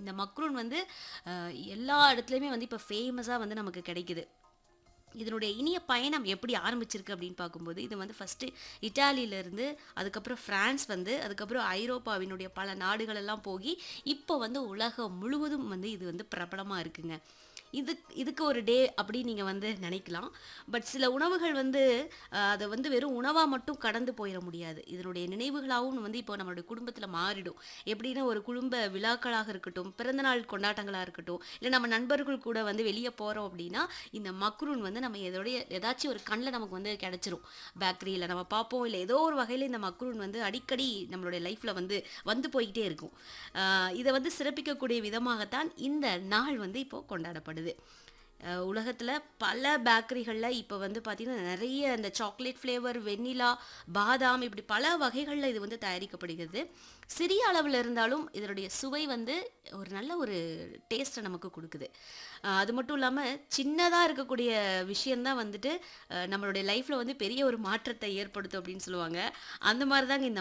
இந்த மக்ரூன் வந்து அஹ், எல்லா இடத்துலையுமே வந்து இப்போ ஃபேமஸாக வந்து நமக்கு கிடைக்குது இதனுடைய இனிய பயணம் எப்படி ஆரம்பிச்சிருக்கு அப்படின்னு பார்க்கும்போது இது வந்து ஃபஸ்ட்டு இட்டாலியிலேருந்து அதுக்கப்புறம் ஃப்ரான்ஸ் வந்து அதுக்கப்புறம் ஐரோப்பாவினுடைய பல நாடுகள் எல்லாம் போகி இப்போ வந்து உலகம் முழுவதும் வந்து இது வந்து பிரபலமாக இருக்குங்க இது இதுக்கு ஒரு டே அப்படி நீங்கள் வந்து நினைக்கலாம் பட் சில உணவுகள் வந்து அஹ், அதை வந்து வெறும் உணவாக மட்டும் கடந்து போயிட முடியாது இதனுடைய நினைவுகளாகவும் வந்து இப்போ நம்மளுடைய குடும்பத்தில் மாறிடும் எப்படின்னா ஒரு குடும்ப விழாக்களாக இருக்கட்டும் பிறந்தநாள் கொண்டாட்டங்களாக இருக்கட்டும் இல்லை நம்ம நண்பர்கள் கூட வந்து வெளியே போகிறோம் அப்படின்னா இந்த மக்ரூன் வந்து நம்ம எதோடைய ஏதாச்சும் ஒரு கண்ணில் நமக்கு வந்து கிடச்சிரும் பேக்கரியில் நம்ம பார்ப்போம் இல்லை ஏதோ ஒரு வகையில் இந்த மக்ரூன் வந்து அடிக்கடி நம்மளுடைய லைஃப்பில் வந்து வந்து போய்கிட்டே இருக்கும் ஆஹ் இதை வந்து சிறப்பிக்கக்கூடிய விதமாகத்தான் இந்த நாள் வந்து இப்போது கொண்டாடப்படுது உலகத்தில் பல பேக்கரிகளில் இப்போ வந்து பார்த்திங்கன்னா நிறைய இந்த சாக்லேட் ஃப்ளேவர் வெண்ணிலா பாதாம் இப்படி பல வகைகளில் இது வந்து தயாரிக்கப்படுகிறது சிறிய அளவில் இருந்தாலும் இதனுடைய சுவை வந்து ஒரு நல்ல ஒரு டேஸ்ட்டை நமக்கு கொடுக்குது ஆஹ் அது மட்டும் இல்லாமல் சின்னதாக இருக்கக்கூடிய விஷயந்தான் வந்துட்டு ஆஹ் நம்மளுடைய லைஃப்பில் வந்து பெரிய ஒரு மாற்றத்தை ஏற்படுத்தும் அப்படின்னு சொல்லுவாங்க அந்த மாதிரி தாங்க இந்த